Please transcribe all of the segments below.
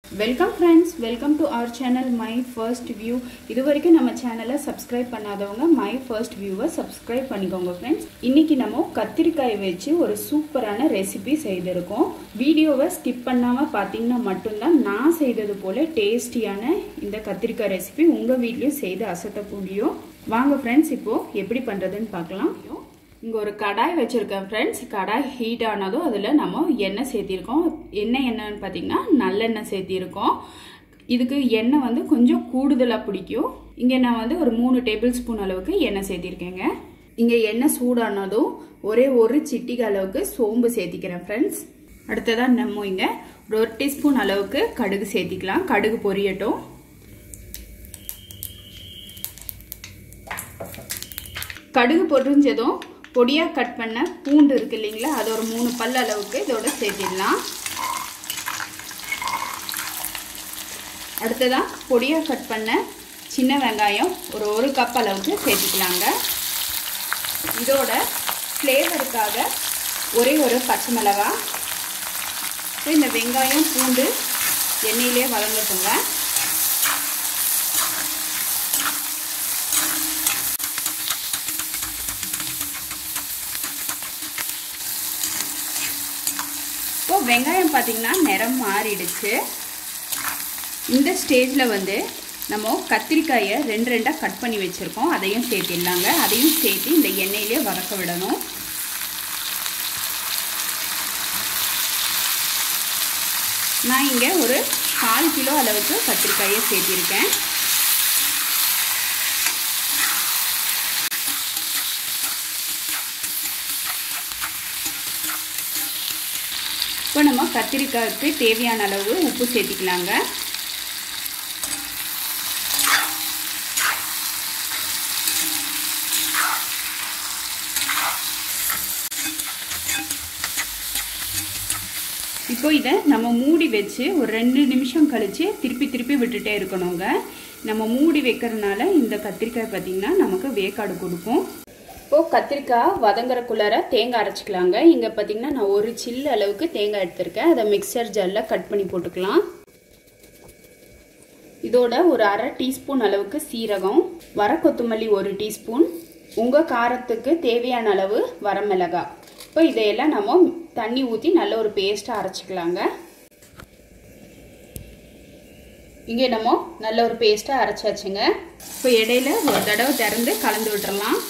welcome friends welcome to our channel my first view இது வரைக்கும் நம்ம சேனலை சப்ஸ்கிரைப் பண்ணாதவங்க மை ஃபர்ஸ்ட் வியூவை சப்ஸ்கிரைப் பண்ணிக்கோங்க ஃப்ரெண்ட்ஸ் இன்னைக்கு நம்ம கத்திரிக்காய் வச்சு ஒரு சூப்பரான ரெசிபி செய்திருக்கோம் வீடியோவை ஸ்கிப் பண்ணாமல் பார்த்தீங்கன்னா மட்டும்தான் நான் செய்தது போல டேஸ்டியான இந்த கத்திரிக்காய் ரெசிபி உங்கள் வீட்லேயும் செய்து அசத்த முடியும் வாங்க ஃப்ரெண்ட்ஸ் இப்போது எப்படி பண்ணுறதுன்னு பார்க்கலாம் இங்கே ஒரு கடாய் வச்சுருக்கேன் ஃப்ரெண்ட்ஸ் கடாய் ஹீட் ஆனதும் அதில் நம்ம எண்ணெய் சேர்த்திருக்கோம் எண்ணெய் என்னன்னு பார்த்தீங்கன்னா நல்லெண்ணெய் சேர்த்திருக்கோம் இதுக்கு எண்ணெய் வந்து கொஞ்சம் கூடுதலாக பிடிக்கும் இங்கே நான் வந்து ஒரு மூணு டேபிள் ஸ்பூன் அளவுக்கு எண்ணெய் சேர்த்திருக்கேங்க இங்கே எண்ணெய் சூடானதும் ஒரே ஒரு சிட்டிக்கு அளவுக்கு சோம்பு சேர்த்திக்கிறேன் ஃப்ரெண்ட்ஸ் அடுத்ததாக நம்ம இங்கே ஒரு டீஸ்பூன் அளவுக்கு கடுகு சேர்த்திக்கலாம் கடுகு பொரியட்டும் கடுகு பொரிஞ்சதும் பொடியாக கட் பண்ண பூண்டு இருக்கு இல்லைங்களா அது ஒரு மூணு பல் அளவுக்கு இதோட சேர்த்திடலாம் அடுத்ததாக பொடியாக கட் பண்ண சின்ன வெங்காயம் ஒரு ஒரு கப் அளவுக்கு சேர்த்துக்கலாங்க இதோட ஃப்ளேவருக்காக ஒரே ஒரு பச்சை மிளகா இந்த வெங்காயம் பூண்டு எண்ணெயிலே வதங்கட்டுங்க இப்போ வெங்காயம் பார்த்திங்கன்னா நிறம் மாறிடுச்சு இந்த ஸ்டேஜில் வந்து நம்ம கத்திரிக்காயை ரெண்டு ரெண்டாக கட் பண்ணி வச்சுருக்கோம் அதையும் சேர்த்திடலாங்க அதையும் சேர்த்து இந்த எண்ணெயிலே வதக்க விடணும் நான் இங்கே ஒரு கால் கிலோ அளவுக்கு கத்திரிக்காயை சேர்த்திருக்கேன் இப்போ நம்ம கத்திரிக்காய்க்கு தேவையான அளவு உப்பு சேர்த்திக்கலாங்க இப்போ இதை நம்ம மூடி வச்சு ஒரு ரெண்டு நிமிஷம் கழித்து திருப்பி திருப்பி விட்டுட்டே இருக்கணுங்க நம்ம மூடி வைக்கிறதுனால இந்த கத்திரிக்காய் பார்த்திங்கன்னா நமக்கு வேக்காடு கொடுக்கும் இப்போது கத்திரிக்காய் வதங்குறக்குள்ளார தேங்காய் அரைச்சிக்கலாங்க இங்கே பார்த்தீங்கன்னா நான் ஒரு சில்லு அளவுக்கு தேங்காய் எடுத்திருக்கேன் அதை மிக்சர் ஜாரில் கட் பண்ணி போட்டுக்கலாம் இதோட ஒரு அரை டீஸ்பூன் அளவுக்கு சீரகம் வர கொத்தமல்லி ஒரு டீஸ்பூன் உங்கள் காரத்துக்கு தேவையான அளவு வரமிளகா இப்போ இதையெல்லாம் நம்ம தண்ணி ஊற்றி நல்ல ஒரு பேஸ்ட்டாக அரைச்சிக்கலாங்க இங்கே நம்ம நல்ல ஒரு பேஸ்ட்டாக அரைச்சாச்சுங்க இப்போ இடையில ஒரு தடவை திறந்து கலந்து விட்டுறலாம்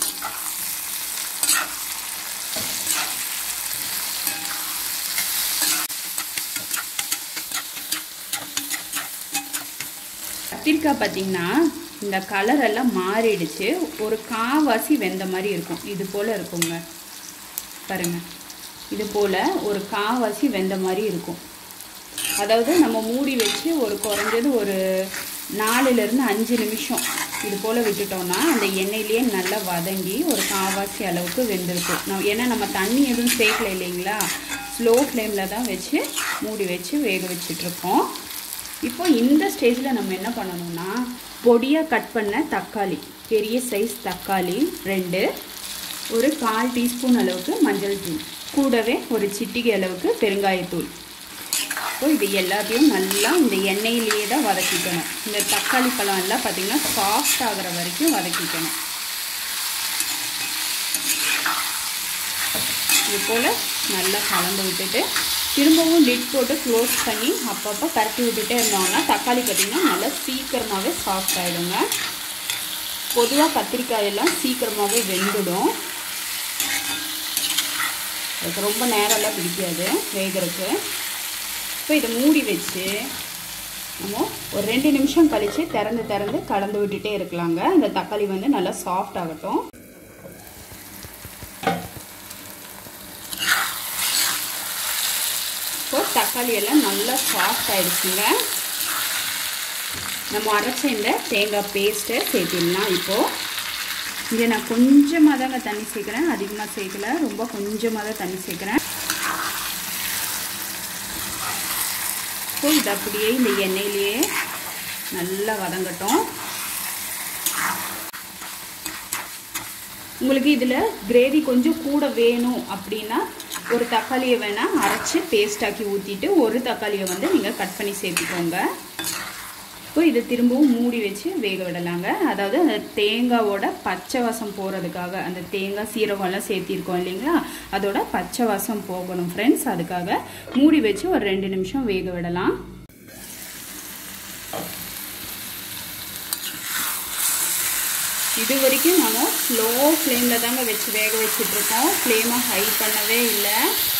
கத்திரிக்காய் பார்த்திங்கன்னா இந்த கலர் எல்லாம் மாறிடுச்சு ஒரு காவாசி வெந்த மாதிரி இருக்கும் இது போல் இருக்குங்க பாருங்கள் இது போல் ஒரு காவாசி வெந்த மாதிரி இருக்கும் அதாவது நம்ம மூடி வச்சு ஒரு குறைஞ்சது ஒரு நாலுலேருந்து அஞ்சு நிமிஷம் இது போல் விட்டுட்டோம்னா அந்த எண்ணெயிலேயே நல்லா வதங்கி ஒரு காவாசி அளவுக்கு வெந்திருக்கும் நம்ம ஏன்னா நம்ம தண்ணி எதுவும் சேர்க்கல இல்லைங்களா ஸ்லோ ஃப்ளேமில் தான் வச்சு மூடி வச்சு வேக வச்சிட்ருக்கோம் இப்போ இந்த ஸ்டேஜில் நம்ம என்ன பண்ணணும்னா பொடியாக கட் பண்ண தக்காளி பெரிய சைஸ் தக்காளி ரெண்டு ஒரு கால் டீஸ்பூன் அளவுக்கு மஞ்சள் தூள் கூடவே ஒரு சிட்டிகை அளவுக்கு பெருங்காயத்தூள் இப்போ இது எல்லாத்தையும் நல்லா இந்த எண்ணெயிலேயே தான் வதக்கிக்கணும் இந்த தக்காளி பழம் எல்லாம் பார்த்திங்கன்னா சாஃப்ட் ஆகிற வரைக்கும் வதக்கிக்கணும் இது போல் நல்லா கலந்து விட்டுட்டு திரும்பவும் லிட் போட்டு க்ளோஸ் பண்ணி அப்பப்போ கரட்டி விட்டுட்டே இருந்தோம்னா தக்காளி பார்த்திங்கன்னா நல்லா சீக்கிரமாகவே சாஃப்ட் ஆகிடுங்க பொதுவாக கத்திரிக்காயெல்லாம் சீக்கிரமாகவே வெந்துடும் அதுக்கு ரொம்ப நேரம்லாம் பிடிக்காது வேகிறதுக்கு இப்போ இதை மூடி வச்சு நம்ம ஒரு ரெண்டு நிமிஷம் கழித்து திறந்து திறந்து கலந்து விட்டுட்டே இருக்கலாங்க இந்த தக்காளி வந்து நல்லா சாஃப்ட் ஆகட்டும் இப்போ தக்காளி எல்லாம் நல்லா சாஃப்ட் ஆகிடுச்சுங்க நம்ம அரைச்ச இந்த தேங்காய் பேஸ்ட்டை சேர்த்திடலாம் இப்போது இங்கே நான் கொஞ்சமாக தாங்க தண்ணி சேர்க்குறேன் அதிகமாக சேர்க்கல ரொம்ப கொஞ்சமாக தான் தண்ணி சேர்க்குறேன் இப்போ இது அப்படியே இந்த எண்ணெயிலேயே நல்லா வதங்கட்டும் உங்களுக்கு இதில் கிரேவி கொஞ்சம் கூட வேணும் அப்படின்னா ஒரு தக்காளியை வேணால் அரைச்சி பேஸ்டாக்கி ஊற்றிட்டு ஒரு தக்காளியை வந்து நீங்கள் கட் பண்ணி சேர்த்துக்கோங்க இப்போ இதை திரும்பவும் மூடி வச்சு வேக விடலாங்க அதாவது அந்த தேங்காவோட பச்சை வாசம் போகிறதுக்காக அந்த தேங்காய் சீரகம்லாம் சேர்த்திருக்கோம் இல்லைங்களா அதோட பச்சை வாசம் போகணும் ஃப்ரெண்ட்ஸ் அதுக்காக மூடி வச்சு ஒரு ரெண்டு நிமிஷம் வேக விடலாம் இது வரைக்கும் நம்ம ஸ்லோ ஃப்ளேமில் தாங்க வச்சு வேக வச்சுட்ருக்கோம் ஃப்ளேமை ஹை பண்ணவே இல்லை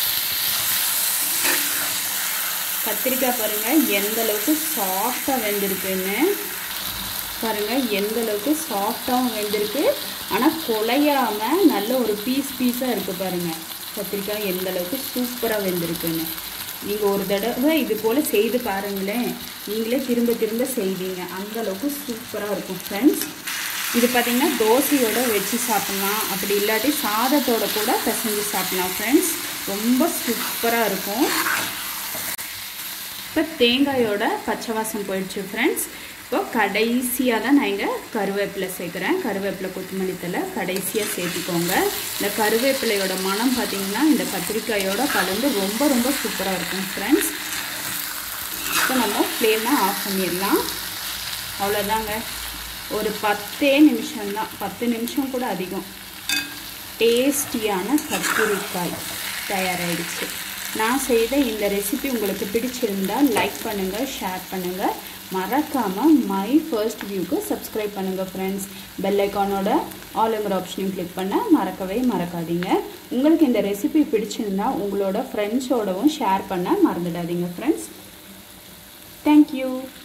கத்திரிக்காய் பாருங்கள் எந்த அளவுக்கு சாஃப்டாக வெந்திருக்குன்னு பாருங்கள் எந்த அளவுக்கு சாஃப்டாகவும் வெந்திருக்கு ஆனால் குலையாமல் நல்ல ஒரு பீஸ் பீஸாக இருக்குது பாருங்கள் கத்திரிக்காய் எந்த அளவுக்கு சூப்பராக வெந்திருக்குன்னு நீங்கள் ஒரு தடவை இது போல் செய்து பாருங்களேன் நீங்களே திரும்ப திரும்ப செய்வீங்க அந்த அளவுக்கு சூப்பராக இருக்கும் ஃப்ரெண்ட்ஸ் இது பார்த்திங்கன்னா தோசையோட வச்சு சாப்பிட்லாம் அப்படி இல்லாட்டி சாதத்தோட கூட பிசைஞ்சு சாப்பிட்லாம் ஃப்ரெண்ட்ஸ் ரொம்ப சூப்பராக இருக்கும் இப்போ தேங்காயோட பச்சை வாசம் போயிடுச்சு ஃப்ரெண்ட்ஸ் இப்போ கடைசியாக தான் நான் இங்கே கருவேப்பிலை சேர்க்குறேன் கருவேப்பிலை கொத்தமல்லி தலை கடைசியாக சேர்த்திக்கோங்க இந்த கருவேப்பிலையோட மனம் பார்த்திங்கன்னா இந்த கத்திரிக்காயோட கலந்து ரொம்ப ரொம்ப சூப்பராக இருக்கும் ஃப்ரெண்ட்ஸ் இப்போ நம்ம ஃப்ளேமை ஆஃப் பண்ணிடலாம் அவ்வளோதாங்க ஒரு பத்தே நிமிஷம்தான் பத்து நிமிஷம் கூட அதிகம் டேஸ்டியான கத்திரிக்காய் தயாராகிடுச்சு நான் செய்த இந்த ரெசிபி உங்களுக்கு பிடிச்சிருந்தால் லைக் பண்ணுங்கள் ஷேர் பண்ணுங்கள் மறக்காமல் மை ஃபர்ஸ்ட் வியூக்கு சப்ஸ்கிரைப் பண்ணுங்கள் ஃப்ரெண்ட்ஸ் பெல் ஐக்கானோட ஆளுங்கிற ஆப்ஷனையும் கிளிக் பண்ண மறக்கவே மறக்காதீங்க உங்களுக்கு இந்த ரெசிபி பிடிச்சிருந்தா உங்களோட ஃப்ரெண்ட்ஸோடவும் ஷேர் பண்ண மறந்துடாதீங்க ஃப்ரெண்ட்ஸ் தேங்க்யூ